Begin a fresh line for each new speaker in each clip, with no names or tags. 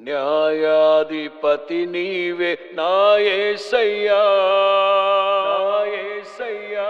న్యాయాధిపతి నీవే నాయసయ్యా నాయసయ్యా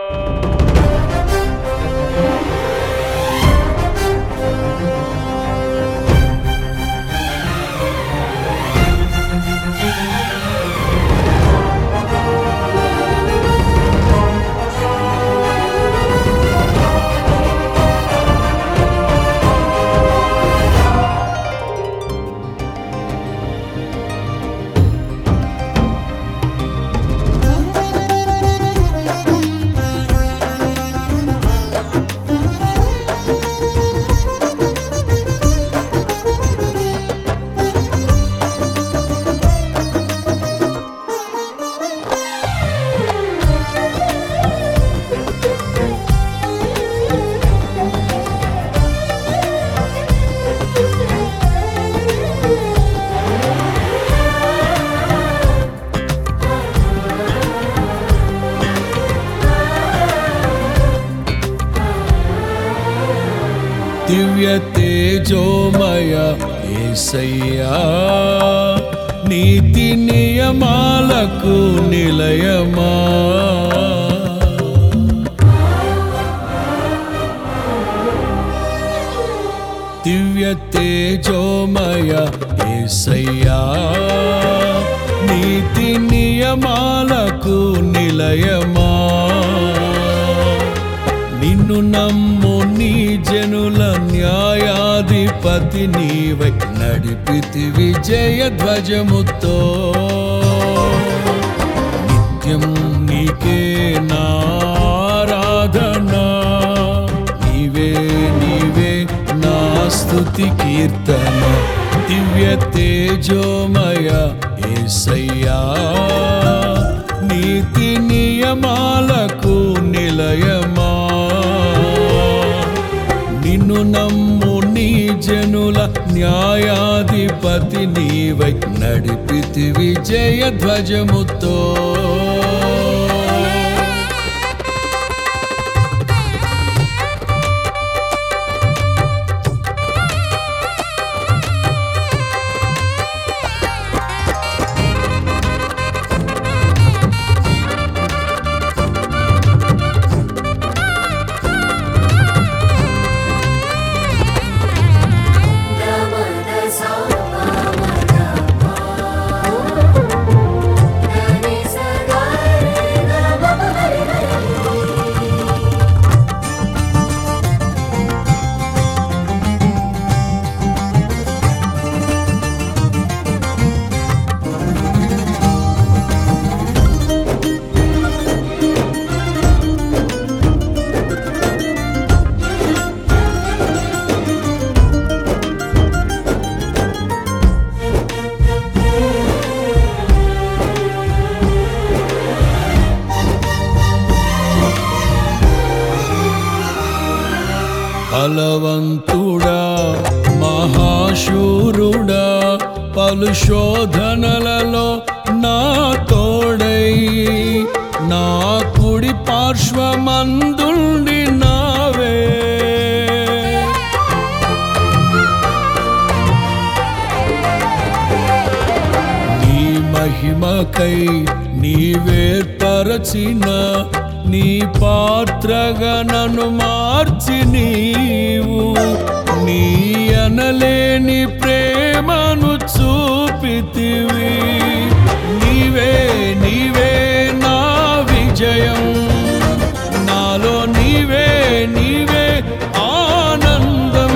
దివ్య తేజోమయ ఏసయ్యా నీతి నియమాలకు నిలయమా దివ్య తేజోమయ ఏసయ్యా నీతి నియమాలకు నిలయమా నిన్ను నమ్ము నీ జనుల న్యాయాధిపతి నీవై నడిపితి విజయ ధ్వజముతో నిత్యం నీకే నారాధన నీవే నీవే నా స్తుతి కీర్తన దివ్య తేజోమయ ఏసయ్యా నీతి నియమాలకు నిలయమా నిన్ను నమ్ము నీ జనుల న్యాయాధిపతి నీవై నడిపితి విజయ ధ్వజముతో
నమద సామద నని సగరే నమః హరి హరి
బలవంతుడా మహాశూరుడా పలు శోధనలలో నా తోడై నా కుడి పార్శ్వమందుండి నావే నీ మహిమకై నీవేర్పరచిన నీ పాత్రగా నన్ను మార్చి నీవు నీ అనలేని ప్రేమను చూపితివి నీవే నీవే నా విజయం నాలో నీవే నీవే ఆనందం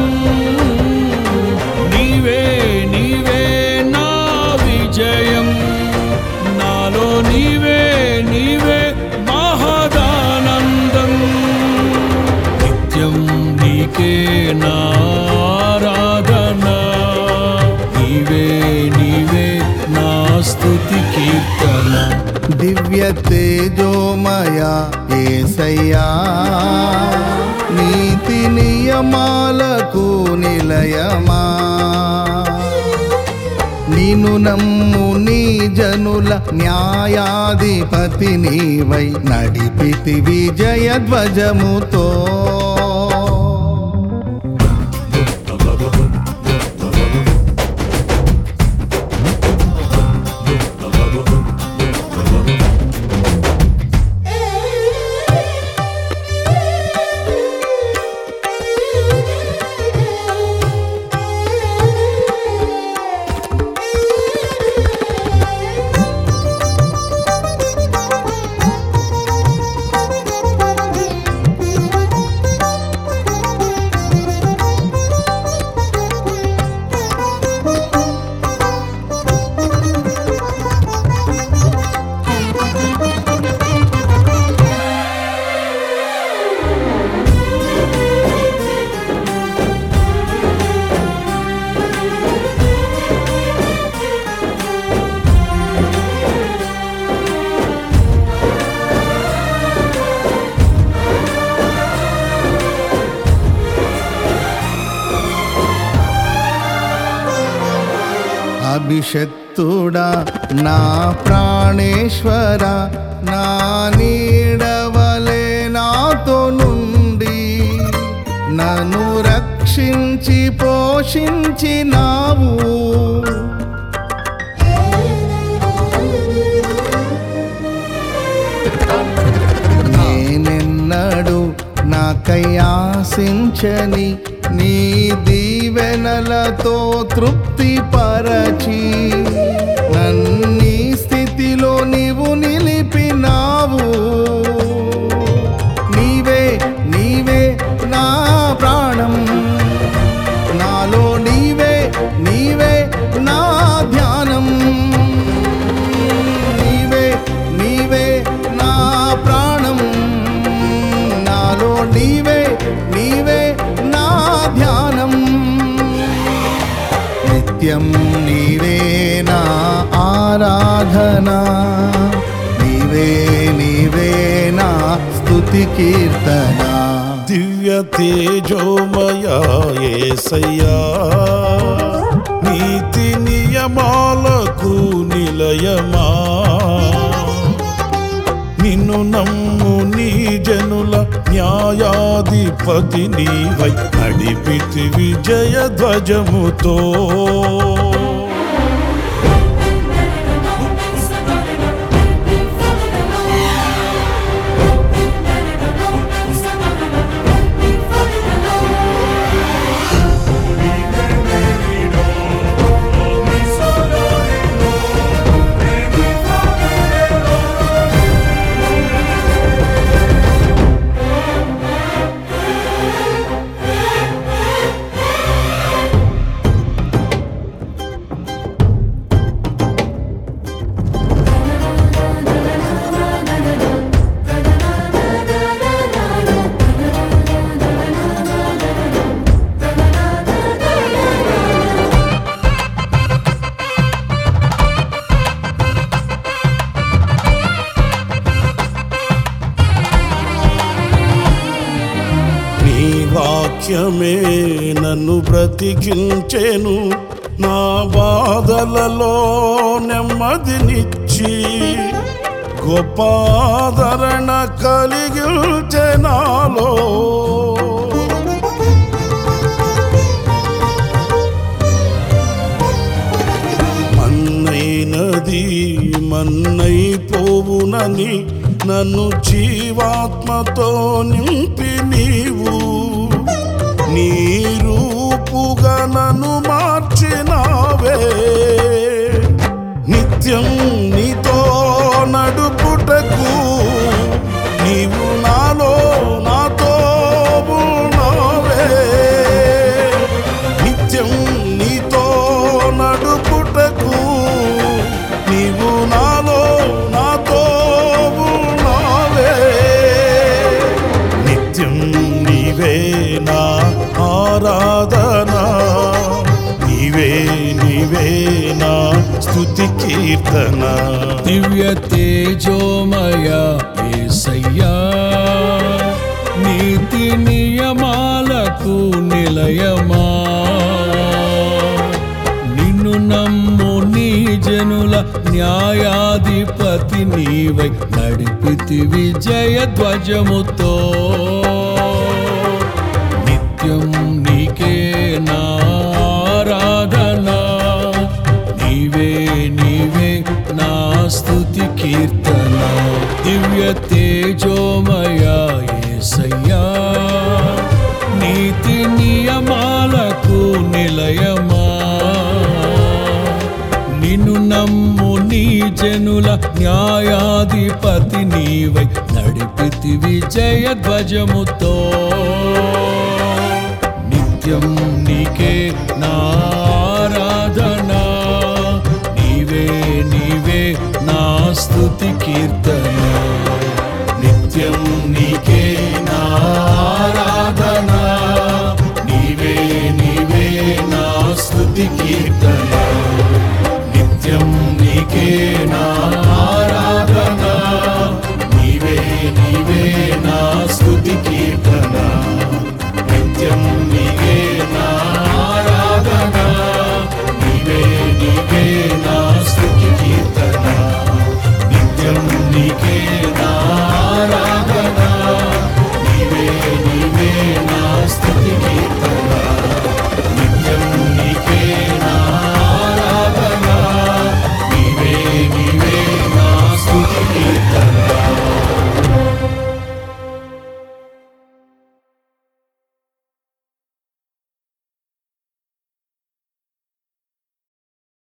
నీవే నీవే నా విజయం నాలో నీవే నీవే మహదానందం నిత్యం నీకే నారాధన నీవే నీవే నా స్తుతి కీర్తన
దివ్య తేజోమయ ఏసయ్యా నీతి నియమాలకు నిలయమా నిన్ను నమ్ము నీ జనుల న్యాయాధిపతి నీవై నడిపితి విజయ ధ్వజముతో అభిషక్తుడా నా ప్రాణేశ్వర నా నీడవలే నాతో నుండి నన్ను రక్షించి పోషించినావు నేనెన్నడు నాకై ఆశించని నీ దీవెనలతో తృప్తి పరచి నన్నీ స్థితిలో నీవు నిలిపినావు నీవే నీవే నా ప్రాణం నాలో నీవే నీవే నా ధ్యానం నీవే నీవే నా ప్రాణం నాలో నీవే నీవే నా ధ్యానం నిత్యం నీవే నా ఆరాధన నీవే నీవే నా స్తుతి కీర్తన
దివ్య తేజోమయ యేసయ్యా నీతి నియమాలకు నిలయమా నిన్ను నమ్ము నీ జనుల న్యాయాధిపతి నీవై నడిపితి విజయ ధ్వజముతో నీ వాక్యమే నన్ను బ్రతికించెను నా బాధలలో నెమ్మదినిచ్చి గొప్ప ఆదరణ కలిగించె నాలో మన్నైనది మన్నైపోవునని నన్ను జీవాత్మతో నింపి నీవు నీ రూపుగా నన్ను మార్చినావే నిత్యం నీతో నడుపుటకు నీవు నాలో నాతో ఉన్నావే నిత్యం నీతో నడుపుటకు నీవు నాలో నాతో ఉన్నావే నిత్యం నీవే నా ఆరాధన నీవే నీవే నా స్తుతి కీర్తన
దివ్య తేజోమయ యేసయ్యా నీతి నియమాలకు నిలయమా నిన్ను నమ్ము నీ జనుల న్యాయాధిపతి నీవై నడిపితి విజయ ధ్వజముతో నిత్యం నీకే నా ఆరాధన నీవే నీవే నా స్తుతి కీర్తన దివ్య తేజోమయ యేసయ్యా నీతి నియమాలకు నిలయమా నిన్ను నమ్ము నీ జనుల న్యాయాధిపతి నీవై నడిపితి విజయ ధ్వజముతో నిత్యం నీకే నా